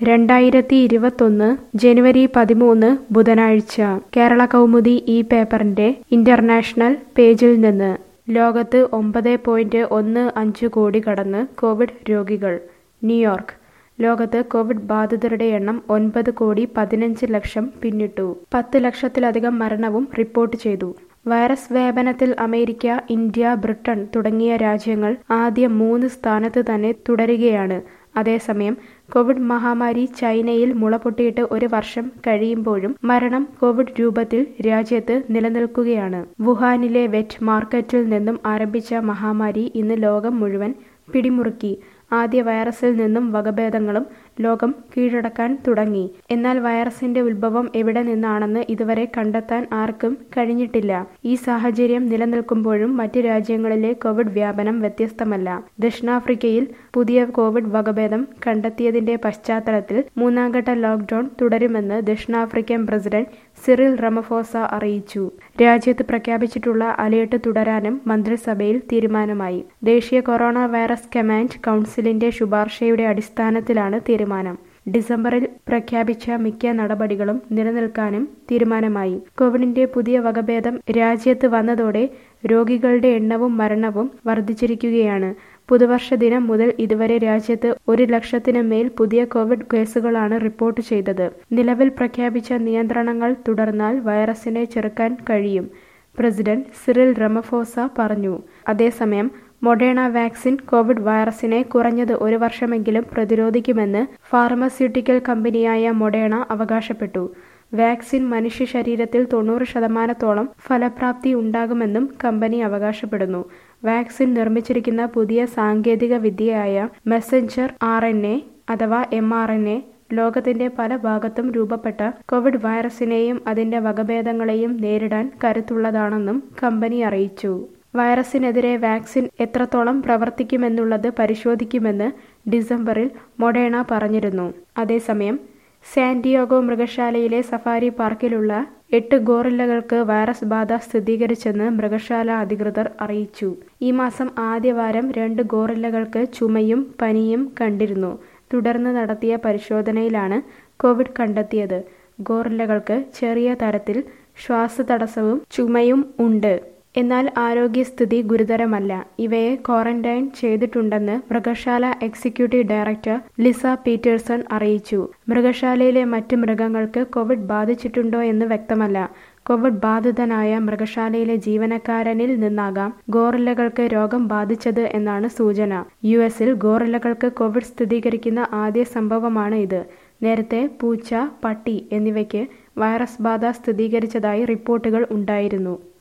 രണ്ടായിരത്തി ഇരുപത്തൊന്ന് ജനുവരി പതിമൂന്ന് ബുധനാഴ്ച കേരള കൗമുദി ഈ പേപ്പറിന്റെ ഇന്റർനാഷണൽ പേജിൽ നിന്ന് ലോകത്ത് ഒമ്പത് പോയിന്റ് ഒന്ന് അഞ്ച് കോടി കടന്ന് കോവിഡ് രോഗികൾ ന്യൂയോർക്ക് ലോകത്ത് കോവിഡ് ബാധിതരുടെ എണ്ണം ഒൻപത് കോടി പതിനഞ്ച് ലക്ഷം പിന്നിട്ടു പത്ത് ലക്ഷത്തിലധികം മരണവും റിപ്പോർട്ട് ചെയ്തു വൈറസ് വ്യാപനത്തിൽ അമേരിക്ക ഇന്ത്യ ബ്രിട്ടൻ തുടങ്ങിയ രാജ്യങ്ങൾ ആദ്യ മൂന്ന് സ്ഥാനത്ത് തന്നെ തുടരുകയാണ് അതേസമയം കോവിഡ് മഹാമാരി ചൈനയിൽ മുളപൊട്ടിയിട്ട് ഒരു വർഷം കഴിയുമ്പോഴും മരണം കോവിഡ് രൂപത്തിൽ രാജ്യത്ത് നിലനിൽക്കുകയാണ് വുഹാനിലെ വെറ്റ് മാർക്കറ്റിൽ നിന്നും ആരംഭിച്ച മഹാമാരി ഇന്ന് ലോകം മുഴുവൻ പിടിമുറുക്കി ആദ്യ വൈറസിൽ നിന്നും വകഭേദങ്ങളും ലോകം കീഴടക്കാൻ തുടങ്ങി എന്നാൽ വൈറസിന്റെ ഉത്ഭവം എവിടെ നിന്നാണെന്ന് ഇതുവരെ കണ്ടെത്താൻ ആർക്കും കഴിഞ്ഞിട്ടില്ല ഈ സാഹചര്യം നിലനിൽക്കുമ്പോഴും മറ്റ് രാജ്യങ്ങളിലെ കോവിഡ് വ്യാപനം വ്യത്യസ്തമല്ല ദക്ഷിണാഫ്രിക്കയിൽ പുതിയ കോവിഡ് വകഭേദം കണ്ടെത്തിയതിന്റെ പശ്ചാത്തലത്തിൽ മൂന്നാംഘട്ട ലോക്ഡൌൺ തുടരുമെന്ന് ദക്ഷിണാഫ്രിക്കൻ പ്രസിഡന്റ് സിറിൽ റമഫോസ അറിയിച്ചു രാജ്യത്ത് പ്രഖ്യാപിച്ചിട്ടുള്ള അലേർട്ട് തുടരാനും മന്ത്രിസഭയിൽ തീരുമാനമായി ദേശീയ കൊറോണ വൈറസ് കമാൻഡ് കൗൺസിലിന്റെ ശുപാർശയുടെ അടിസ്ഥാനത്തിലാണ് തീരുമാനം ഡിസംബറിൽ പ്രഖ്യാപിച്ച മിക്ക നടപടികളും നിലനിൽക്കാനും തീരുമാനമായി കോവിഡിന്റെ പുതിയ വകഭേദം രാജ്യത്ത് വന്നതോടെ രോഗികളുടെ എണ്ണവും മരണവും വർദ്ധിച്ചിരിക്കുകയാണ് പുതുവർഷ ദിനം മുതൽ ഇതുവരെ രാജ്യത്ത് ഒരു ലക്ഷത്തിന് മേൽ പുതിയ കോവിഡ് കേസുകളാണ് റിപ്പോർട്ട് ചെയ്തത് നിലവിൽ പ്രഖ്യാപിച്ച നിയന്ത്രണങ്ങൾ തുടർന്നാൽ വൈറസിനെ ചെറുക്കാൻ കഴിയും പ്രസിഡന്റ് സിറിൽ റമഫോസ പറഞ്ഞു അതേസമയം മൊഡേണ വാക്സിൻ കോവിഡ് വൈറസിനെ കുറഞ്ഞത് ഒരു വർഷമെങ്കിലും പ്രതിരോധിക്കുമെന്ന് ഫാർമസ്യൂട്ടിക്കൽ കമ്പനിയായ മൊഡേണ അവകാശപ്പെട്ടു വാക്സിൻ മനുഷ്യ ശരീരത്തിൽ തൊണ്ണൂറ് ശതമാനത്തോളം ഫലപ്രാപ്തി ഉണ്ടാകുമെന്നും കമ്പനി അവകാശപ്പെടുന്നു വാക്സിൻ നിർമ്മിച്ചിരിക്കുന്ന പുതിയ സാങ്കേതിക വിദ്യയായ മെസ്സഞ്ചർ ആർ എൻ എ അഥവാ എം ആർ എൻ എ ലോകത്തിന്റെ പല ഭാഗത്തും രൂപപ്പെട്ട കോവിഡ് വൈറസിനെയും അതിന്റെ വകഭേദങ്ങളെയും നേരിടാൻ കരുത്തുള്ളതാണെന്നും കമ്പനി അറിയിച്ചു വൈറസിനെതിരെ വാക്സിൻ എത്രത്തോളം പ്രവർത്തിക്കുമെന്നുള്ളത് പരിശോധിക്കുമെന്ന് ഡിസംബറിൽ മൊഡേണ പറഞ്ഞിരുന്നു അതേസമയം സാന്റിയാഗോ മൃഗശാലയിലെ സഫാരി പാർക്കിലുള്ള എട്ട് ഗോറില്ലകൾക്ക് വൈറസ് ബാധ സ്ഥിരീകരിച്ചെന്ന് മൃഗശാല അധികൃതർ അറിയിച്ചു ഈ മാസം ആദ്യവാരം രണ്ട് ഗോറില്ലകൾക്ക് ചുമയും പനിയും കണ്ടിരുന്നു തുടർന്ന് നടത്തിയ പരിശോധനയിലാണ് കോവിഡ് കണ്ടെത്തിയത് ഗോറില്ലകൾക്ക് ചെറിയ തരത്തിൽ ശ്വാസതടസ്സവും ചുമയും ഉണ്ട് എന്നാൽ ആരോഗ്യസ്ഥിതി ഗുരുതരമല്ല ഇവയെ ക്വാറന്റൈൻ ചെയ്തിട്ടുണ്ടെന്ന് മൃഗശാല എക്സിക്യൂട്ടീവ് ഡയറക്ടർ ലിസ പീറ്റേഴ്സൺ അറിയിച്ചു മൃഗശാലയിലെ മറ്റ് മൃഗങ്ങൾക്ക് കോവിഡ് ബാധിച്ചിട്ടുണ്ടോ എന്ന് വ്യക്തമല്ല കോവിഡ് ബാധിതനായ മൃഗശാലയിലെ ജീവനക്കാരനിൽ നിന്നാകാം ഗോറില്ലകൾക്ക് രോഗം ബാധിച്ചത് എന്നാണ് സൂചന യു എസിൽ ഗോറില്ലകൾക്ക് കോവിഡ് സ്ഥിരീകരിക്കുന്ന ആദ്യ സംഭവമാണ് ഇത് നേരത്തെ പൂച്ച പട്ടി എന്നിവയ്ക്ക് വൈറസ് ബാധ സ്ഥിരീകരിച്ചതായി റിപ്പോർട്ടുകൾ ഉണ്ടായിരുന്നു